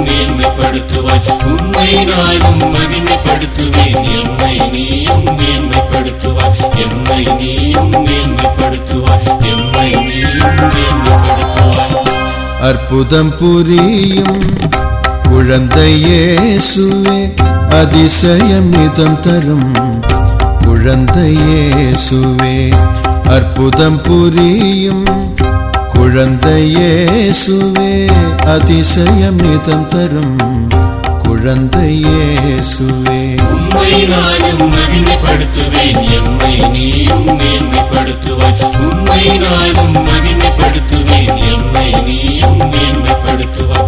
மேன்மைப்படுத்துவாய் உம்மை நானும் மகிமைப்படுத்துவேன் எம்மை நீயும் மேன்மைப்படுத்துவாய் எம்மை நீயும் மேன்மைப்படுத்துவாய் எம்மை நீயும் மேன்மைப்படுத்துவாய் அற்புதம் புரியும் குழந்தையேசுவே அதிசயம் நிதம் தரும் குழந்தையேசுவே அற்புதம் புரியும் குழந்தையேசுவே அதிசயம் நிதம் தரும் குழந்தையேசுவே உம்மை நானும் மகிமைப்படுத்துவேன் எம்மை நீயும் மேன்மைப்படுத்துவாய் உம்மை நானும் மகிமைப்படுத்துவேன் எம்மை நீயும் மேன்மைப்படுத்துவாய்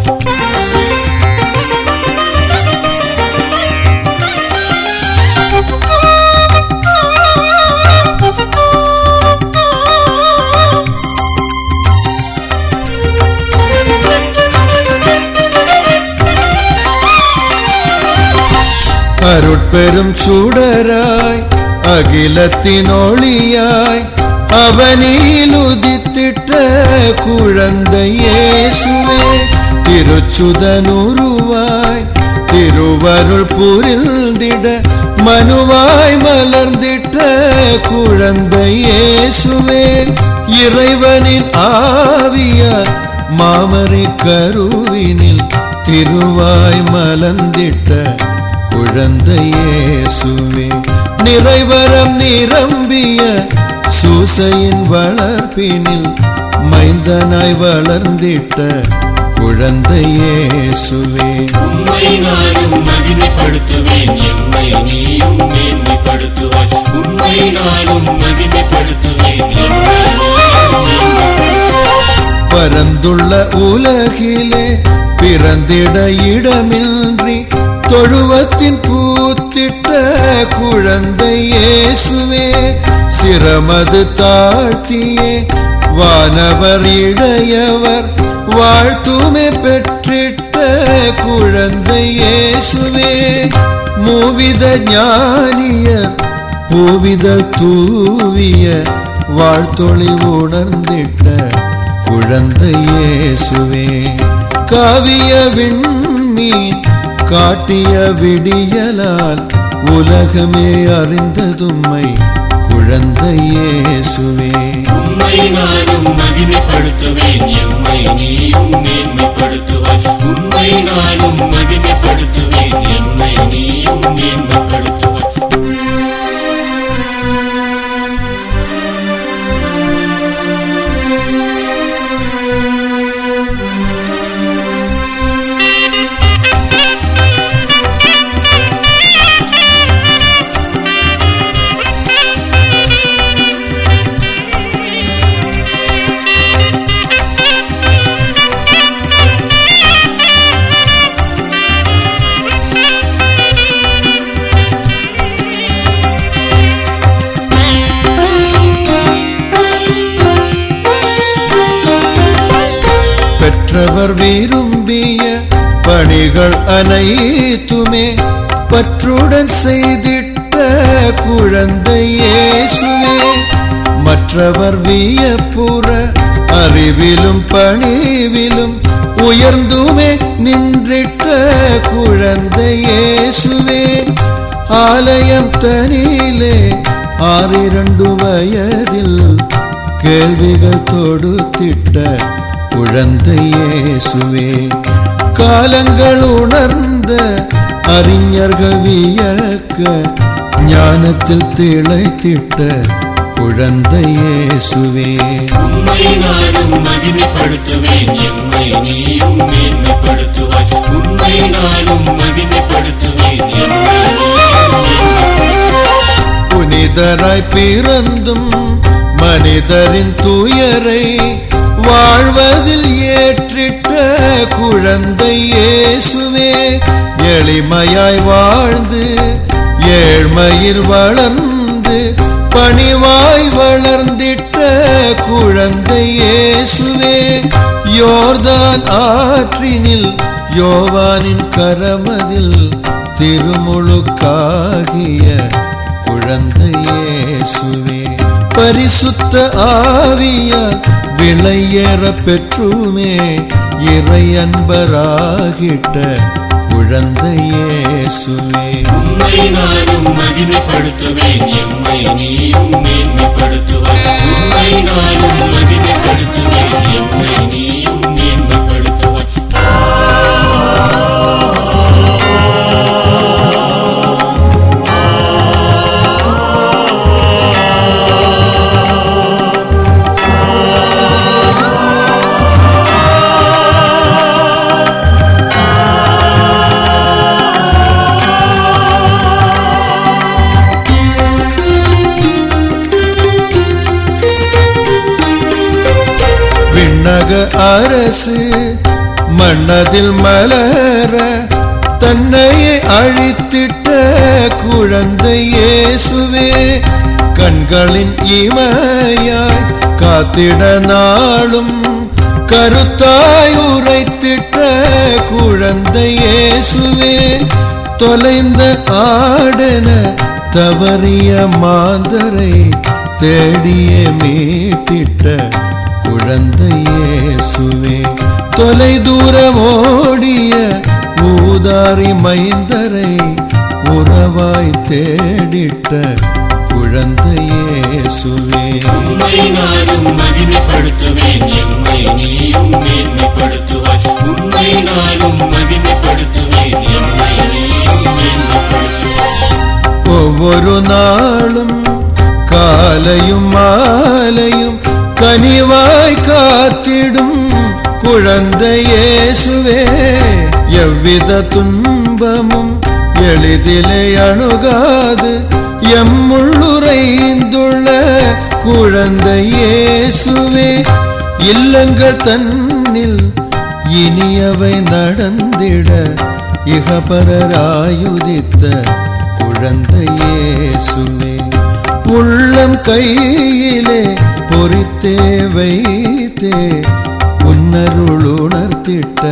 அருட்பெரும் சுடராய் அகிலத்தின் ஒளியாய் அவனில் உதித்திட்ட குழந்தையேசுவே திருச்சுதனுருவாய் திருவருள் புரிந்திட மனுவாய் மலர்ந்திட்ட குழந்தையேசுவே இறைவனின் ஆவியாய் மாமரை கருவினில் திருவாய் மலர்ந்திட்ட குழந்தையேசுவே நிறைவரம் நிரம்பிய சூசையின் வளர்ப்பினில் மைந்தனாய் வளர்ந்திட்ட குழந்தையேசுவே உம்மை நானும் மகிமைப்படுத்துவேன் எம்மை நீயும் மேன்மைப்படுத்துவாய் உம்மை நானும் மகிமைப்படுத்துவேன் எம்மை நீயும் மேன்மைப்படுத்துவாய் பரந்துள்ள உலகிலே பிறந்திட இடமின்றி தொழுவத்தின் பூத்திட்ட குழந்தையேசுவே சிரமது தாழ்த்தியே வானவர் இடையவர் வாழ்த்துமே பெற்றிட்ட குழந்தையேசுவே மூவித ஞானியர் பூவிதழ் தூவிய வாழ்த்தொளி உணர்ந்திட்ட குழந்தையேசுவே காவிய விண்மீன் காட்டிய விடியலால் உலகமே அறிந்ததும்மை குழந்தையேசுவே உம்மை நானும் மகிமைப்படுத்துவேன் எம்மை நீயும் மேன்மைப்படுத்துவாய் உம்மை நானும் மகிமைப்படுத்துவேன் எம்மை நீயும் மேன்மைப்படுத்துவாய் பெற்றவர் விரும்பிய பணிகள் அனைத்துமே பற்றுடன் செய்திட்ட குழந்தையேசுவே மற்றவர் வியப்புற அறிவிலும் பணிவிலும் உயர்ந்துமே நின்றிட்ட குழந்தையேசுவே ஆலயம் தனிலே ஆறிரண்டு வயதில் கேள்விகள் தொடுத்திட்ட குழந்தையேசுவே காலங்கள் உணர்ந்த அறிஞர்கள் வியக்க ஞானத்தில் திளைத்திட்ட குழந்தையேசுவே உம்மை நானும் மகிமைப்படுத்துவேன் எம்மை நீயும் மேன்மைப்படுத்துவாய் உம்மை நானும் மகிமைப்படுத்துவேன் எம்மை நீயும் மேன்மைப்படுத்துவாய் புனிதராய் பிறந்தும் மனிதரின் துயரை வாழ்வதில் ஏற்றிட்ட குழந்தையேசுவே எளிமையாய் வாழ்ந்து ஏழ்மையில் வளர்ந்து பணிவாய் வளர்ந்திட்ட குழந்தையேசுவே யோர்தான் ஆற்றினில் யோவானின் கரமதில் திருமுழுக்காகிய குழந்தையேசுவே பரிசுத்த ஆவியால் விளையேற பெற்றுமே இறை அன்பராகிட்ட குழந்தையேசுவே உம்மை நானும் மகிமைப்படுத்துவேன் எம்மை நீயும் மேன்மைப்படுத்துவாய் உம்மை நானும் மகிமைப்படுத்துவேன் எம்மை நீயும் மேன்மைப்படுத்துவாய் விண்ணக அரசு மன்னதில் மலர தன்னையே அழித்திட்ட குழந்தை இயேசுவே கண்களின் இமையாய் காத்திட நாளும் கருத்தாய் உரைத்திட்ட குழந்தை இயேசுவே தொலைந்த ஆடன தவறிய மாந்தரை தேடிய மீட்டிட்ட குழந்தையேசுவே தொலை தூரம் ஓடிய ஊதாரி மைந்தரை உறவாய் தேடிட்ட குழந்தையேசுவே உம்மை நானும் மகிமைப்படுத்துவேன் எம்மை நீயும் மேன்மைப்படுத்துவாய் உம்மை நானும் மகிமைப்படுத்துவேன் எம்மை நீயும் மேன்மைப்படுத்துவாய் ஒவ்வொரு நாளும் காலையும் மாலையும் கனிவாய் காத்திடும் குழந்தையேசுவே எவ்வித துன்பமும் எளிதிலே அணுகாது எம்முள்ளுரைந்துள்ள குழந்தையேசுவே இல்லங்கள் தன்னில் இனியவை நடந்திட இகபரராயுதித்த குழந்தையேசுவே உள்ளம் கையிலே பொறித்தே வைத்தே உன்னருள் உணர்த்திட்ட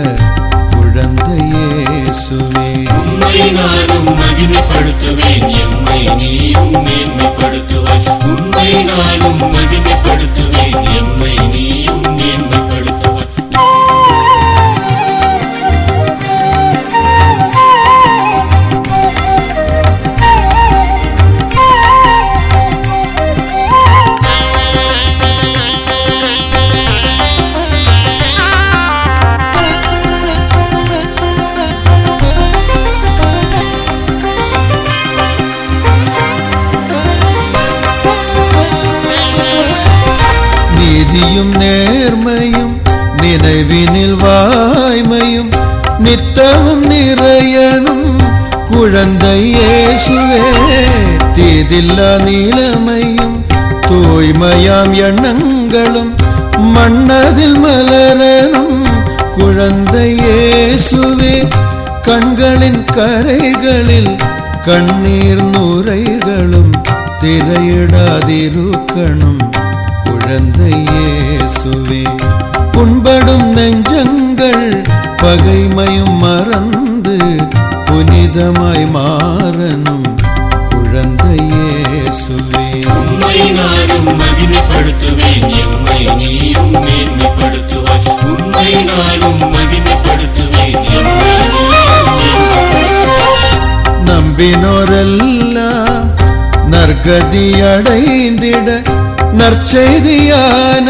குழந்தையேசுவே உம்மை நானும் மகிமைப்படுத்துவேன் எம்மை நீயும் மேன்மைப்படுத்துவாய் உம்மை நானும் மகிமைப்படுத்துவேன் எம்மை நீயும் மேன்மைப்படுத்துவாய் நீதியும் நேர்மையும் நினைவினில் வாய்மையும் நித்தமும் நிறையனும் குழந்தையேசுவே தீதில்லா நீளமையும் தூய்மையாம் எண்ணங்களும் மன்னதில் மலரனும் குழந்தையேசுவே கண்களின் கரைகளில் கண்ணீர் நுரைகளும் திரையிடாதிருக்கணும் குழந்தையேசுவே புண்படும் நெஞ்சங்கள் பகைமையும் மறந்து புனிதமாய் மாறனும் குழந்தையேசுவே உம்மை நானும் மகிமைப்படுத்துவேன் எம்மை நீயும் மேன்மைப்படுத்துவாய் உம்மை நானும் மகிமைப்படுத்துவேன் எம்மை நீயும் மேன்மைப்படுத்துவாய் நம்பினோரெல்லாம் நற்கதி அடைந்திட நற்செய்தியான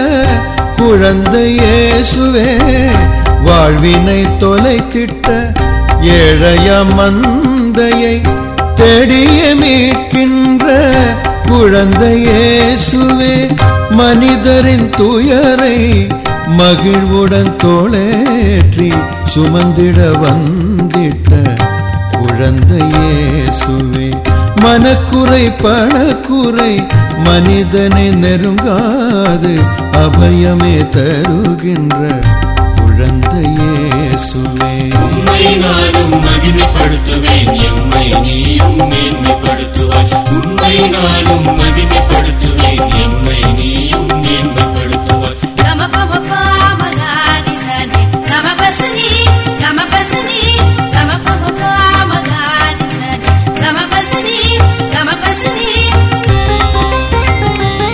குழந்தையேசுவே வாழ்வினை தொலைத்திட்ட ஏழைய மந்தையை தேடிய மீட்கின்ற குழந்தையேசுவே மனிதரின் துயரை மகிழ்வுடன் தோளேற்றி சுமந்திட வந்திட்ட குழந்தையேசுவே மனக்குறை பணக்குறை மனிதனை நெருங்காது அபயமே தருகின்ற குழந்தையேசுவே உம்மை நானும் மகிமைப்படுத்துவேன் எம்மை நீயும் மேன்மைப்படுத்துவாய் உம்மை நானும் மகிமைப்படுத்துவேன் எம்மை நீயும் மேன்மைப்படுத்துவாய் Gama pa pa pa magani sani, gama pasani, gama pasani, gama pa pa pa magani sani, gama pasani, gama pasani.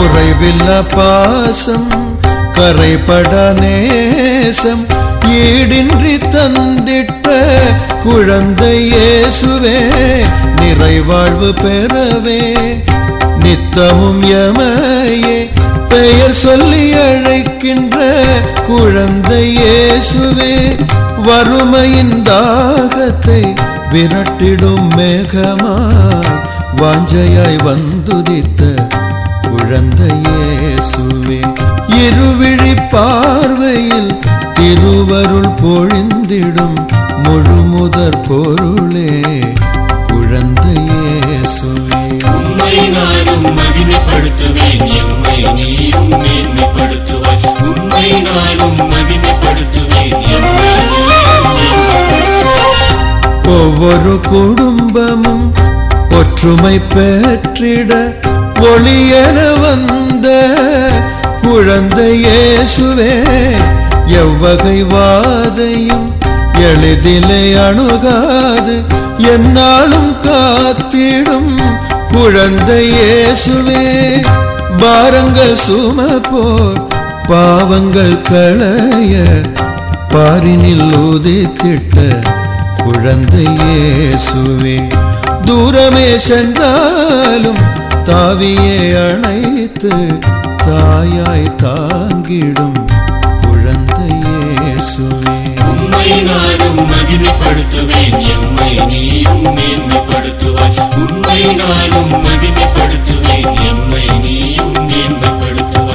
குறைவில்ல பாசம் கரைபட நேசம் ஈடின்றி தந்திட்ட குழந்தை இயேசுவே நிறைவாழ்வு பெறவே நித்தமும் எமையே பெயர் சொல்லி அழைக்கின்ற குழந்தை இயேசுவே வறுமையின் தாகத்தை விரட்டிடும் மேகமாய் வாஞ்சையாய் வந்துதித்த குழந்தை இயேசுவே இருவிழி பார்வையில் திருவருள் பொழிந்திடும் முழுமுதற் பொருளே குழந்தை இயேசுவே உம்மை நானும் மகிமைப்படுத்துவேன் எம்மை நீயும் மேன்மைப்படுத்துவாய் உம்மை நானும் மகிமைப்படுத்துவேன் எம்மை நீயும் மேன்மைப்படுத்துவாய் ஒவ்வொரு குடும்பமும் ஒற்றுமை பெற்றிட ஒளியென வந்த குழந்தை இயேசுவே எவ்வகை வாதையும் எளிதிலே அணுகாது என்னாலும் காத்திடும் குழந்தை இயேசுவே பாரங்கள் சுமப்போர் பாவங்கள் களைய பாரினில் உதித்திட்ட குழந்தை இயேசுவே தூரமே சென்றாலும் தாவியே அணைத்து தாயாய் தாங்கிடும் குழந்தை இயேசுவே உம்மை நானும் மகிமைப்படுத்துவேன் எம்மை நீயும் மேன்மைப்படுத்துவாய் உம்மை நானும் மகிமைப்படுத்துவேன் எம்மை நீயும் மேன்மைப்படுத்துவாய்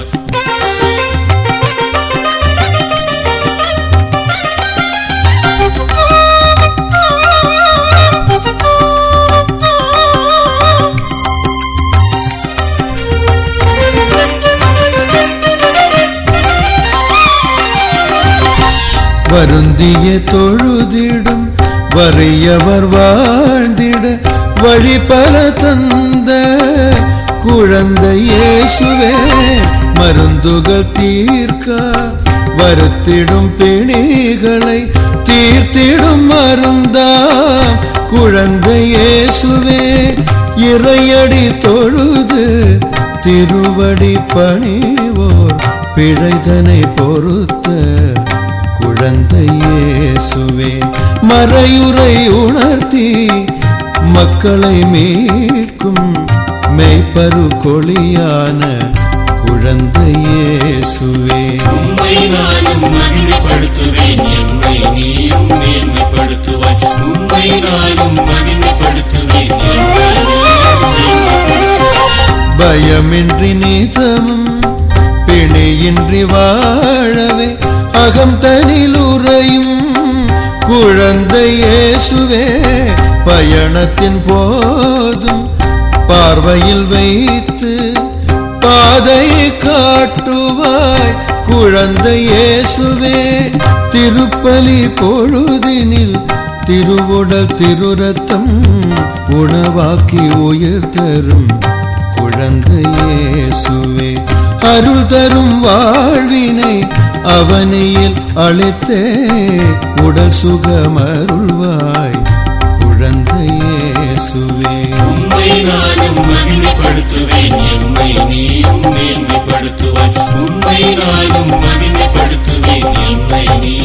வருந்திய தொழுதிடும் வறியவர் வாழ்ந்திட வழி பல தந்த குழந்தை இயேசுவே மருந்துகள் தீர்க்க வருத்திடும் பிணிகளை தீர்த்திடும் மருந்தா குழந்தை இயேசுவே இறையடி தொழுது திருவடி பணிவோர் பிழைதனை பொறுத்த குழந்தை இயேசுவே மறையுறை உணர்த்தி மக்களை மீட்கும் மெய்ப்பரு கொளியான குழந்தை இயேசுவே உம்மை நானும் மகிமைப்படுத்துவேன் எம்மை நீயும் மேன்மைப்படுத்துவாய் உம்மை நானும் மகிமைப்படுத்துவேன் எம்மை நீயும் மேன்மைப்படுத்துவாய் பயமின்றி நீதமும் பிணியின்றி வாழவே அகம் தனில் உறையும் குழந்தை இயேசுவே பயணத்தின் போதும் பார்வையில் வைத்து பாதையை காட்டுவாய் குழந்தை இயேசுவே திருப்பலி பொழுதினில் திருவுடல் திருரத்தம் உணவாக்கி உயிர் தரும் குழந்தை இயேசுவே அருள் தரும் வாழ்வினை அவனியில் அளித்தே உடல் சுகமருள்வாய் குழந்தை இயேசுவே உம்மை நானும் மகிமைப்படுத்துவேன் எம்மை நீயும் மேன்மைப்படுத்துவாய் உம்மை நானும் மகிமைப்படுத்துவேன் எம்மை நீ